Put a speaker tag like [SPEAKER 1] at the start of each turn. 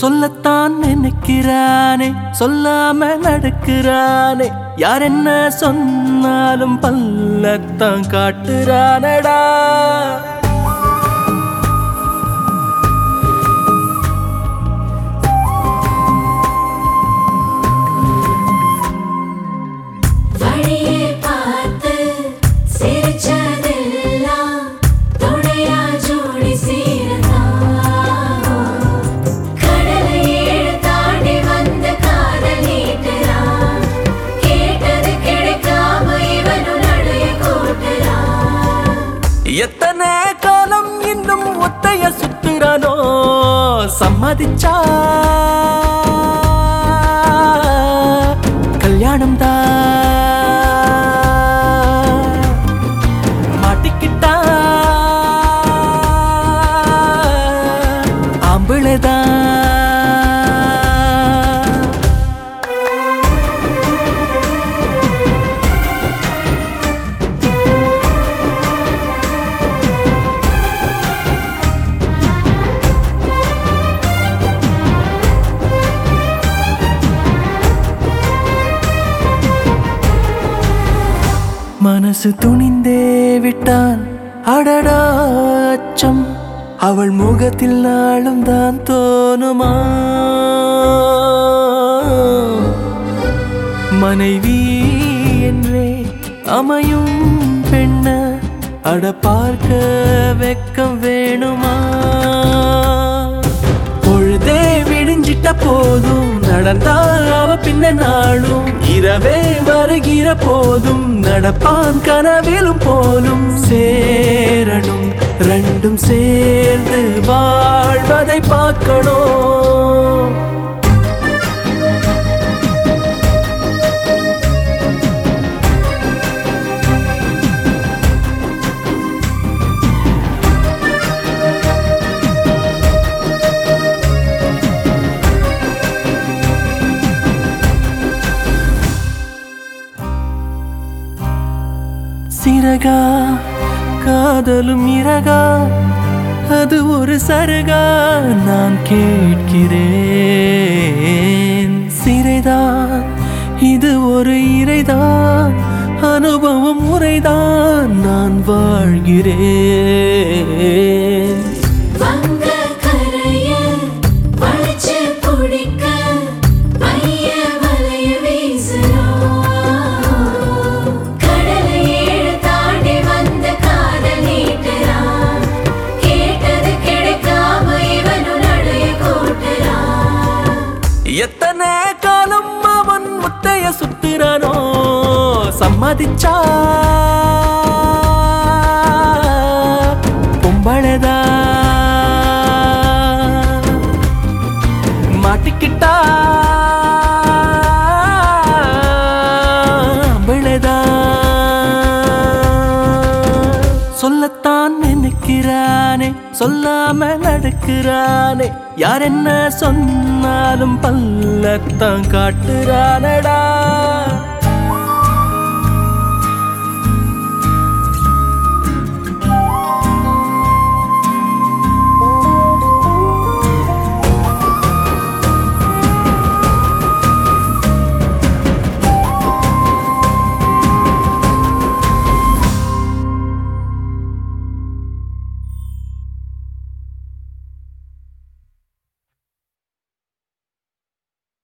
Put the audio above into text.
[SPEAKER 1] சொல்லத்தான் நினைக்கிறானே சொல்லாம நடக்கிறானே யார் என்ன சொன்னாலும் பல்லத்தான் காட்டுறானடா
[SPEAKER 2] வழியே பார்த்து சிரிச்சதெல்லாம் துணையா ஜோடி சீரத்தான். கடலை ஏழு தாண்டி வந்து காதல் நீட்டுறான். கேட்டது கிடைக்காம இவனும் நடைய கூட்டுறான்.
[SPEAKER 1] எத்தனை காலம் இன்னும் ஒத்தைய சுத்துறானோ சம்மதிச்சா கல்யாணம் தான் மாட்டிக்கிட்டா ஆம்பிளைதான் மனசு துணிந்தே விட்டான் அடடா அச்சம் அவள் முகத்தில் நாளும் தான் தோணுமா மனைவி என்றே அமையும் பெண்ண அட பார்க்க வெக்கம் வேணுமா பொழுதே விடிஞ்சிட்ட போதும் நடந்தால் அவ பின்ன நாளும் இரவே வருகிற போதும் நடப்பான் கனவிலும் போலும் சேரணும் ரெண்டும் சேர்ந்து வாழ்வதை பார்க்கணும் சிறகா காதலும் இறகா அது ஒரு சருகா நான் கேட்கிறேன் சிறைதான் இது ஒரு இறைதான் அனுபவம் முறைதான் நான் வாழ்கிறேன்
[SPEAKER 2] வங்க கரைய வளைச்சு பிடிக்க மைய வலைய வீசுறோம். கடலை ஏழு தாண்டி வந்து காதல் நீட்டுறான். கேட்டது கிடைக்காம இவனும் நடைய கூட்டுறான்.
[SPEAKER 1] எத்தனை காலம் அவன் முட்டைய சுத்துறானோ சம்மதிச்சா பொம்பளதா மாட்டிக்கிட்டா அம்பளதா சொல்லத்தான் நினைக்கிறானே சொல்லாம நடக்கிறானே யார் என்ன சொன்னாலும் பல்லத்தான் காட்டுறானடா